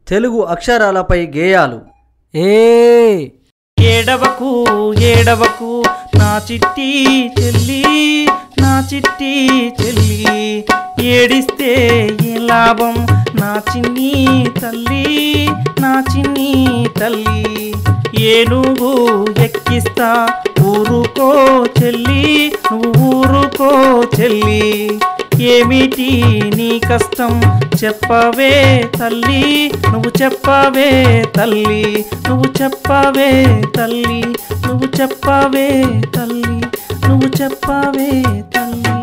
తెలుగు అక్షరాలపై గేయాలు ఏ ఏడవకు ఏడవకు నా చిట్టి చెల్లి నా చిట్టి చెల్లి ఏడిస్తే ఏ లాభం నా చిన్ని తల్లి నా చిన్ని తల్లి ఏనుగు ఎక్కిస్తా ఊరుకో చెల్లి నువ్వు ఊరుకో చెల్లి ఏమిటి నీ కష్టం చెప్పవే తల్లి నువ్వు చెప్పవే తల్లి నువ్వు చెప్పవే తల్లి నువ్వు చెప్పవే తల్లి నువ్వు చెప్పవే తల్లి